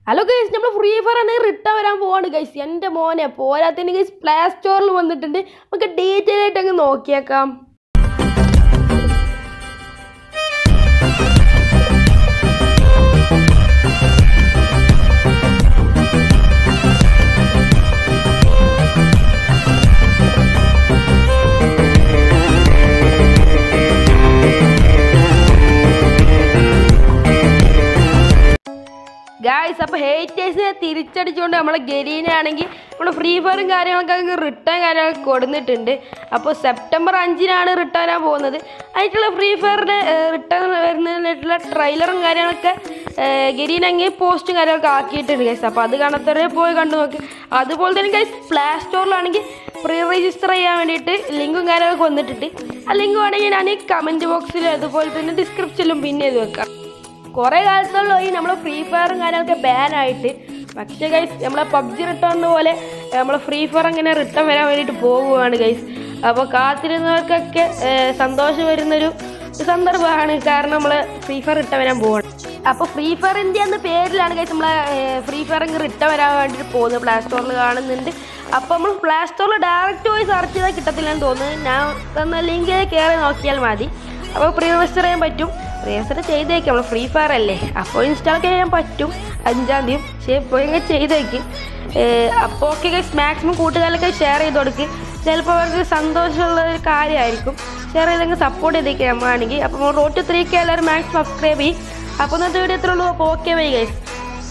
hello guys നമ്മൾ free fire ആണ് return വരാൻ പോവാണ് ഗൈസ് എൻ്റെ മോനെ പോരാത്തിന് ഗൈസ് പ്ലേ സ്റ്റോറിൽ വന്നിട്ടുണ്ട് നമുക്ക് ഡീറ്റെയിൽ ആയിട്ട് അങ്ങ് നോക്കിയേക്കാം ഗായ്സ് അപ്പോൾ ഹേറ്റേഴ്സിനെ തിരിച്ചടിച്ചുകൊണ്ട് നമ്മളെ ഗരീനെ ആണെങ്കിൽ നമ്മൾ ഫ്രീ ഫയറും കാര്യങ്ങളൊക്കെ അങ്ങ് റിട്ടേൺ കാര്യങ്ങളൊക്കെ കൊടുത്തിട്ടുണ്ട് അപ്പോൾ സെപ്റ്റംബർ അഞ്ചിനാണ് റിട്ടേൺ വരാൻ പോകുന്നത് അതിനുള്ള ഫ്രീ ഫയറിൻ്റെ റിട്ടേൺ വരുന്നതിനായിട്ടുള്ള ട്രെയിലറും കാര്യങ്ങളൊക്കെ ഗരീൻ അങ്ങ് പോസ്റ്റും കാര്യങ്ങളൊക്കെ ആക്കിയിട്ടുണ്ട് ഗൈസ് അപ്പോൾ അത് കാണാത്തവരെ പോയി കണ്ടു നോക്കി അതുപോലെ തന്നെ ഗൈസ് പ്ലേ സ്റ്റോറിലാണെങ്കിൽ പ്രീ രജിസ്റ്റർ ചെയ്യാൻ വേണ്ടിയിട്ട് ലിങ്കും കാര്യങ്ങളൊക്കെ വന്നിട്ടുണ്ട് ആ ലിങ്ക് വേണമെങ്കിൽ ഞാൻ ഈ കമൻറ്റ് ബോക്സിലും അതുപോലെ തന്നെ ഡിസ്ക്രിപ്ഷനിലും പിന്നെ ചെയ്ത് വെക്കാം കുറേ കാലത്തോളമായി നമ്മൾ ഫ്രീ ഫയറും കാര്യങ്ങളൊക്കെ ബാൻ ആയിട്ട് പക്ഷേ ഗൈസ് നമ്മളെ പബ്ജി റിട്ടേൺ പോലെ നമ്മളെ ഫ്രീ ഫയർ അങ്ങനെ റിട്ടേൺ വരാൻ വേണ്ടിയിട്ട് പോകുവാണ് ഗൈസ് അപ്പോൾ കാത്തിരുന്നവർക്കൊക്കെ ഏഹ്, സന്തോഷം വരുന്നൊരു സന്ദർഭമാണ് കാരണം നമ്മൾ ഫ്രീ ഫയർ റിട്ടേൺ വരാൻ പോവാണ് അപ്പോൾ ഫ്രീ ഫയർ ഇന്ത്യ എന്ന പേരിലാണ് ഗൈസ് നമ്മളെ ഫ്രീ ഫയർ അങ്ങ് റിട്ടേൺ വരാൻ വേണ്ടിയിട്ട് പോകുന്നത് പ്ലേ സ്റ്റോറിൽ കാണുന്നുണ്ട് അപ്പോൾ നമ്മൾ പ്ലേ സ്റ്റോറിൽ ഡയറക്റ്റ് പോയി സെർച്ച് ചെയ്താൽ കിട്ടത്തില്ലെന്ന് തോന്നുന്നു ഞാൻ തന്ന ലിങ്കിൽ കയറി നോക്കിയാൽ മതി അപ്പോൾ പ്രീ രജിസ്റ്റർ ചെയ്യാൻ പറ്റും രജിസ്റ്റർ ചെയ്തേക്കും നമ്മൾ ഫ്രീ ഫയർ അല്ലേ അപ്പോൾ ഇൻസ്റ്റാൾ ചെയ്യാൻ പറ്റും അഞ്ചാം തീയതി പക്ഷേ ഇപ്പോൾ ഇങ്ങനെ ചെയ്തേക്കും അപ്പോൾ ഓക്കെ ഗൈസ് മാക്സിമം കൂട്ടുകാരിലൊക്കെ ഷെയർ ചെയ്ത് കൊടുക്ക് ചിലപ്പോൾ അവർക്ക് സന്തോഷമുള്ള ഒരു കാര്യമായിരിക്കും ഷെയർ ചെയ്തെങ്കിൽ സപ്പോർട്ട് ചെയ്തേക്കാം നമ്മളാണെങ്കിൽ അപ്പോൾ റോട്ട് ത്രീ ഒക്കെ എല്ലാവരും മാക്സിമം സബ്സ്ക്രൈബ് ചെയ്യും അപ്പോൾ ഇന്നത്തെ വീഡിയോ എത്ര ഉള്ളൂ അപ്പോൾ ഓക്കെ ബൈ ഗൈസ്